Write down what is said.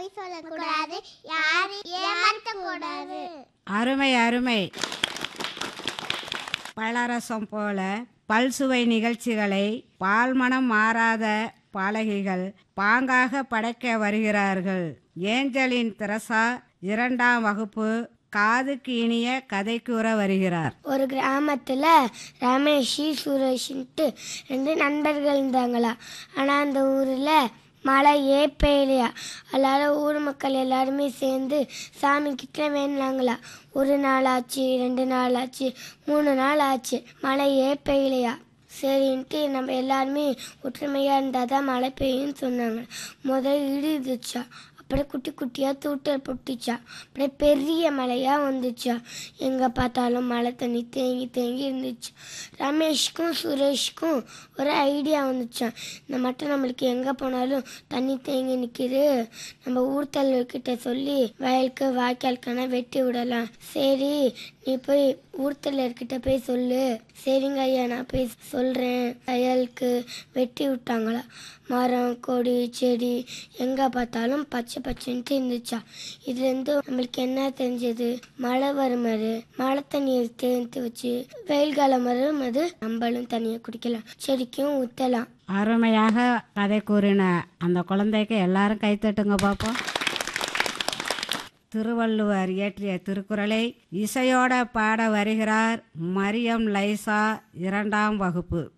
பொய் சொல்லக்கூடாது யாரையும் ஏமாற்றக்கூடாது அருமை அருமை பழரசம் போல பல்சுவை நிகழ்ச்சிகளை பால்மனம் மாறாத பாலகிகள் பாங்காக படைக்க வருகிறார்கள் ஏஞ்சலின் தெரசா இரண்டாம் வகுப்பு காதுக்கு இனிய கதை கூற வருகிறார் ஒரு கிராமத்தில் ரமேஷ் சுரேஷ்ன்ட்டு ரெண்டு நண்பர்கள் இருந்தாங்களா ஆனால் அந்த ஊரில் மழையே பெய்யலையா அதனால் ஊர் மக்கள் எல்லாருமே சேர்ந்து சாமி கிட்ட வேணுனாங்களா ஒரு நாள் ஆச்சு ரெண்டு நாள் ஆச்சு மூணு நாள் ஆச்சு மழையே பெய்யலையா சரின்ட்டு நம்ம எல்லாருமே ஒற்றுமையாக இருந்தால் தான் மழை பெய்யும்னு சொன்னாங்க முதல் இடி இருந்துச்சா அப்படியே குட்டி குட்டியாக தூட்டல் பொட்டுச்சா அப்படியே பெரிய மழையாக வந்துச்சா எங்கே பார்த்தாலும் மழை தண்ணி தேங்கி தேங்கி இருந்துச்சு ரமேஷ்க்கும் சுரேஷ்க்கும் ஒரு ஐடியா வந்துச்சான் இந்த மட்டும் நம்மளுக்கு எங்கே போனாலும் தண்ணி தேங்கி நிற்கிது நம்ம ஊர் தலைவர்கிட்ட சொல்லி வயலுக்கு வாய்க்கால்க்கான வெட்டி விடலாம் சரி நீ போய் ஊர் தலைவர்கிட்ட போய் சொல்லு சரிங்க ஐயா நான் போய் சொல்கிறேன் வயலுக்கு வெட்டி விட்டாங்களா மரம் கொடி செடி எங்கே பார்த்தாலும் பச்சை பச்சைன்ட்டு இருந்துச்சா இதுலேருந்து நம்மளுக்கு என்ன தெரிஞ்சது மழை வரும் அது மழை தண்ணியை தேர்த்து வச்சு வெயில் காலம் வரும் அது நம்மளும் தண்ணியை குடிக்கலாம் செடிக்கும் ஊற்றலாம் அருமையாக கதை கூறின அந்த குழந்தைக்கு எல்லாரும் கைத்தட்டுங்க பார்ப்போம் திருவள்ளுவர் இயற்றிய திருக்குறளை இசையோட பாட வருகிறார் மரியம் லைசா இரண்டாம் வகுப்பு